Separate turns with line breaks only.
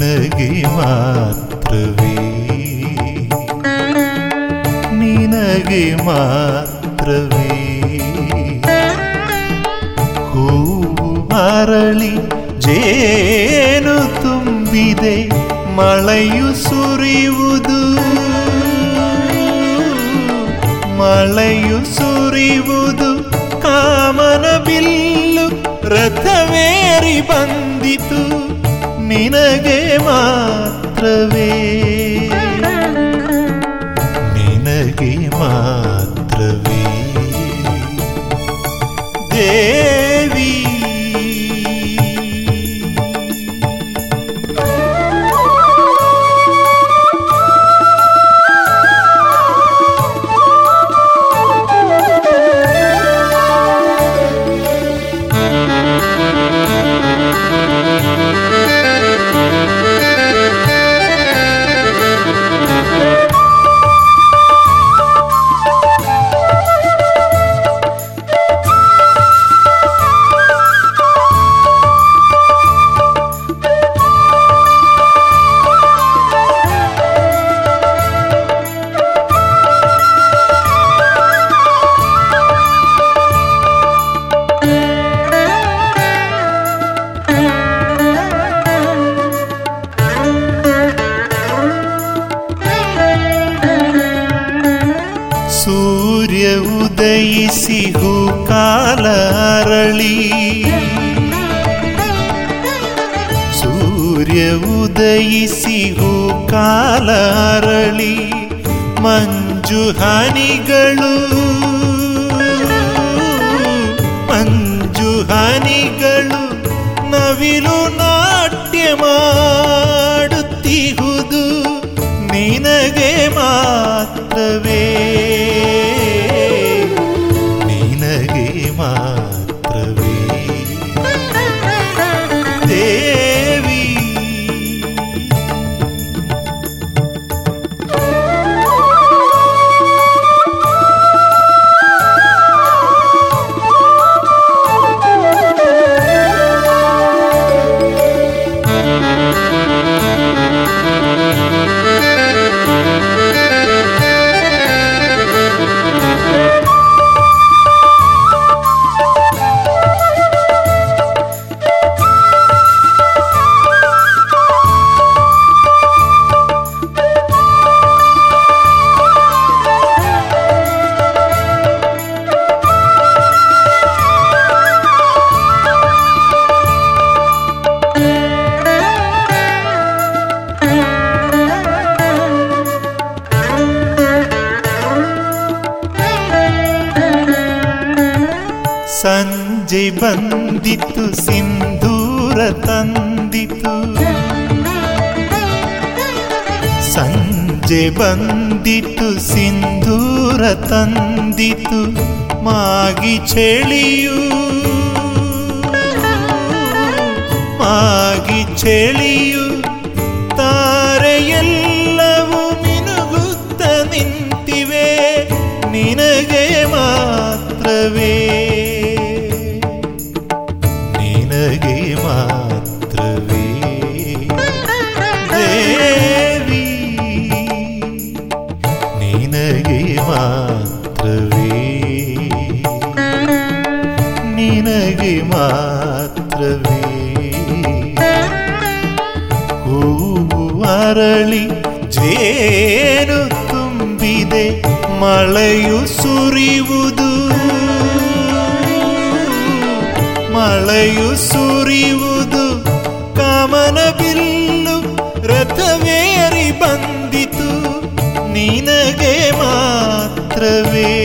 ನಿನಗೆ ಮಾತ್ರವೇ ನಿನಗೆ ಮಾತ್ರವೇ ಹೂವು ಅರಳಿ ಜೇನು ತುಂಬಿದೆ ಮಳೆಯು ಸುರಿಯುವುದು ಮಳೆಯು ಸುರಿಯುವುದು ಕಾಮನ ಬಿಲ್ಲು ರಥವೇರಿ ಬಂದಿತು ನಿನಗೆ ಮಾತ್ರವೇ ನಿನಗೆ ಮಾತ್ರವೇ ದೇವಿ ಸೂರ್ಯ ಉದಯಿಸಿ ಕಾಲ ಅರಳಿ ಸೂರ್ಯ ಉದಯಿಸಿ ಕಾಲ ಅರಳಿ ಮಂಜು ಹನಿಗಳು ಮಂಜು ಹನಿಗಳು ನವಿಲು ನಾಟ್ಯ ಮಾಡುತ್ತಿಹುದು ನಿನಗೆ ಮಾತ್ರವೇ ನಿನಗೆ ಮಾತ್ರವೇ ದೇವಿ ಸಂಜೆ ಬಂದಿತು ಸಿಂಧೂರ ತಂದಿತು ಸಂಜೆ ಬಂದಿತು ಸಿಂಧೂರ ತಂದಿತು ಮಾಗಿ ಚಳಿಯು ಮಾಗಿ ಚಳಿಯು ತಾರೆಯೆಲ್ಲವೂ ಮಿನುಗುತ್ತ ನಿಂತಿವೆ ನಿನಗೆ ಮಾತ್ರವೇ ನಿನಗೆ ಮಾತ್ರವೇ ದೇವಿ ನಿನಗೆ ಮಾತ್ರವೇ ನಿನಗೆ ಮಾತ್ರವೇ ಹೂವು ಅರಳಿ ಜೇನು ತುಂಬಿದೆ ಮಳೆಯು ಸುರಿಯುವುದು ಮಳೆಯು ಸುರಿಯುವುದು ಕಾಮನ ಬಿಲ್ಲು ರಥವೇರಿ ಬಂದಿತು ನಿನಗೆ ಮಾತ್ರವೇ